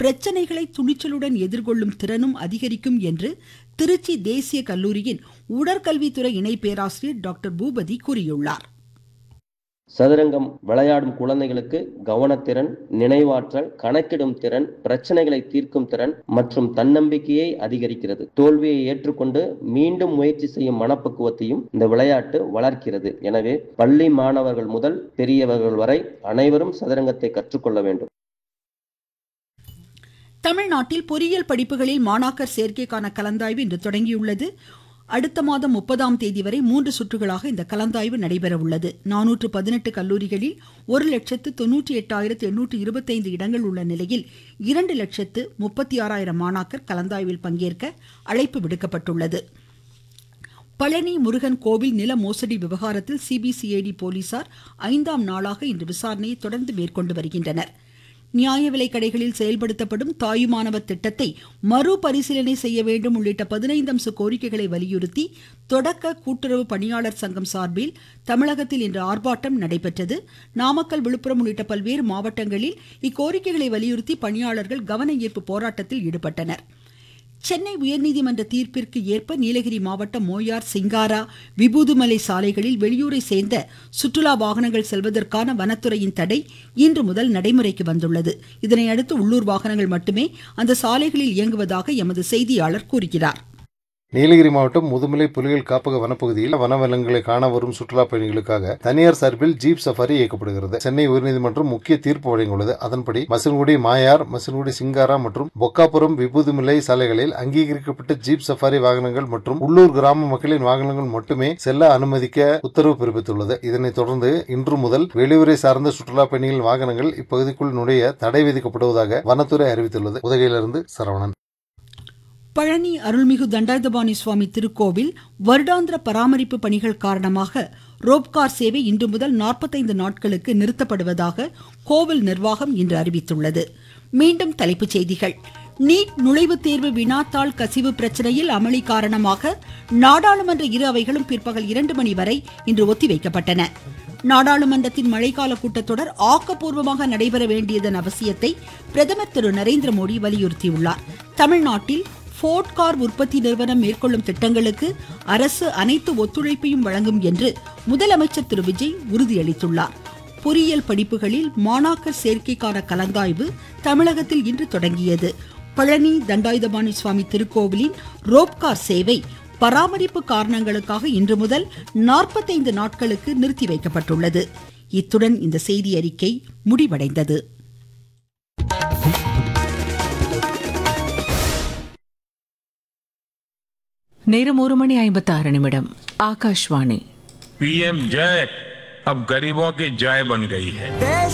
பிரச்சனைகளை துணிச்சலுடன் எதிர்கொள்ளும் திறனும் அதிகரிக்கும் என்று திருச்சி தேசிய கல்லூரியின் உடற்கல்வித்துறை இணை பேராசிரியர் டாக்டர் பூபதி கூறியுள்ளார் சதுரங்கம் விளையாடும் குழந்தைகளுக்கு கவனத்திறன் நினைவாற்றல் கணக்கிடும் திறன் பிரச்சனைகளை தீர்க்கும் திறன் மற்றும் தன்னம்பிக்கையை அதிகரிக்கிறது தோல்வியை ஏற்றுக்கொண்டு மீண்டும் முயற்சி செய்யும் மனப்பக்குவத்தையும் இந்த விளையாட்டு வளர்க்கிறது எனவே பள்ளி மாணவர்கள் முதல் பெரியவர்கள் வரை அனைவரும் சதுரங்கத்தை கற்றுக்கொள்ள வேண்டும் தமிழ்நாட்டில் பொறியியல் படிப்புகளில் மாணாக்கர் சேர்க்கைக்கான கலந்தாய்வு இன்று தொடங்கியுள்ளது அடுத்த மாதம் முப்பதாம் தேதி வரை மூன்று சுற்றுகளாக இந்த கலந்தாய்வு நடைபெற உள்ளது நானூற்று பதினெட்டு கல்லூரிகளில் ஒரு லட்சத்து தொன்னூற்றி எட்டாயிரத்து எண்ணூற்று இருபத்தைந்து இடங்கள் உள்ள நிலையில் இரண்டு லட்சத்து முப்பத்தி ஆறாயிரம் மாணாக்கர் கலந்தாய்வில் பங்கேற்க அழைப்பு விடுக்கப்பட்டுள்ளது பழனி முருகன் கோவில் நில மோசடி விவகாரத்தில் சிபிசிஐடி போலீசார் ஐந்தாம் நாளாக இன்று விசாரணையை தொடர்ந்து மேற்கொண்டு வருகின்றனர் நியாய விலைக் கடைகளில் செயல்படுத்தப்படும் தாயுமானவர் திட்டத்தை மறுபரிசீலனை செய்ய வேண்டும் உள்ளிட்ட பதினைந்து அம்ச கோரிக்கைகளை வலியுறுத்தி தொடக்க கூட்டுறவு பணியாளர் சங்கம் சார்பில் தமிழகத்தில் இன்று ஆர்ப்பாட்டம் நடைபெற்றது நாமக்கல் விழுப்புரம் உள்ளிட்ட பல்வேறு மாவட்டங்களில் இக்கோரிக்கைகளை வலியுறுத்தி பணியாளர்கள் கவன ஈர்ப்பு போராட்டத்தில் ஈடுபட்டனர் சென்னை உயர்நீதிமன்ற தீர்ப்பிற்கு ஏற்ப நீலகிரி மாவட்டம் மோயார் சிங்காரா விபூதுமலை சாலைகளில் வெளியூரை சேர்ந்த சுற்றுலா வாகனங்கள் செல்வதற்கான வனத்துறையின் தடை இன்று முதல் நடைமுறைக்கு வந்துள்ளது இதனையடுத்து உள்ளூர் வாகனங்கள் மட்டுமே அந்த சாலைகளில் இயங்குவதாக எமது செய்தியாளர் கூறுகிறார் நீலகிரி மாவட்டம் முதுமலை புலிகள் காப்பக வனப்பகுதியில் வனவளங்களை காண வரும் சுற்றுலா பயணிகளுக்காக தனியார் சார்பில் ஜீப் சஃபாரி இயக்கப்படுகிறது சென்னை உயர்நீதிமன்றம் முக்கிய தீர்ப்பு வழங்கியுள்ளது அதன்படி மசன்குடி மாயார் மசன்குடி சிங்காரா மற்றும் பொக்காபுரம் விபூதிமலை சாலைகளில் அங்கீகரிக்கப்பட்ட ஜீப் சஃபாரி வாகனங்கள் மற்றும் உள்ளூர் கிராம மக்களின் வாகனங்கள் மட்டுமே செல்ல அனுமதிக்க உத்தரவு பிறப்பித்துள்ளது இதனைத் தொடர்ந்து இன்று முதல் வெளியூரை சார்ந்த சுற்றுலா பயணிகள் வாகனங்கள் இப்பகுதிக்குள் நுழைய தடை விதிக்கப்படுவதாக வனத்துறை அறிவித்துள்ளது உதகையிலிருந்து சரவணன் பழனி அருள்மிகு தண்டாயுதபாணி சுவாமி திருக்கோவில் வருடாந்திர பராமரிப்பு பணிகள் காரணமாக ரோப்கார் சேவை இன்று முதல் நாற்பத்தைந்து நாட்களுக்கு நிறுத்தப்படுவதாக கோவில் நிர்வாகம் இன்று அறிவித்துள்ளது மீண்டும் தலைப்புச் செய்திகள் நீட் நுழைவுத் தேர்வு வினாத்தாள் கசிவு பிரச்சனையில் அமளி காரணமாக நாடாளுமன்ற இரு அவைகளும் பிற்பகல் இரண்டு மணி வரை இன்று ஒத்திவைக்கப்பட்டன நாடாளுமன்றத்தின் மழைக்கால கூட்டத்தொடர் ஆக்கப்பூர்வமாக நடைபெற வேண்டியதன் அவசியத்தை பிரதமர் திரு நரேந்திர மோடி வலியுறுத்தியுள்ளார் தமிழ்நாட்டில் போர்ட் கார் உற்பத்தி நிறுவனம் மேற்கொள்ளும் திட்டங்களுக்கு அரசு அனைத்து ஒத்துழைப்பையும் வழங்கும் என்று முதலமைச்சர் திரு விஜய் உறுதியளித்துள்ளார் பொறியியல் படிப்புகளில் மாணாக்கர் சேர்க்கைக்கான கலந்தாய்வு தமிழகத்தில் இன்று தொடங்கியது பழனி தண்டாயுதபாணி சுவாமி திருக்கோவிலின் ரோப்கார் சேவை பராமரிப்பு காரணங்களுக்காக இன்று முதல் நாற்பத்தைந்து நாட்களுக்கு நிறுத்தி வைக்கப்பட்டுள்ளது இத்துடன் இந்த செய்தி அறிக்கை முடிவடைந்தது நேரம் ஒரு மணி ஐம்பத்தாறு நிமிடம் ஆகாஷ்வாணி पीएम जय अब गरीबों की जय बन गई है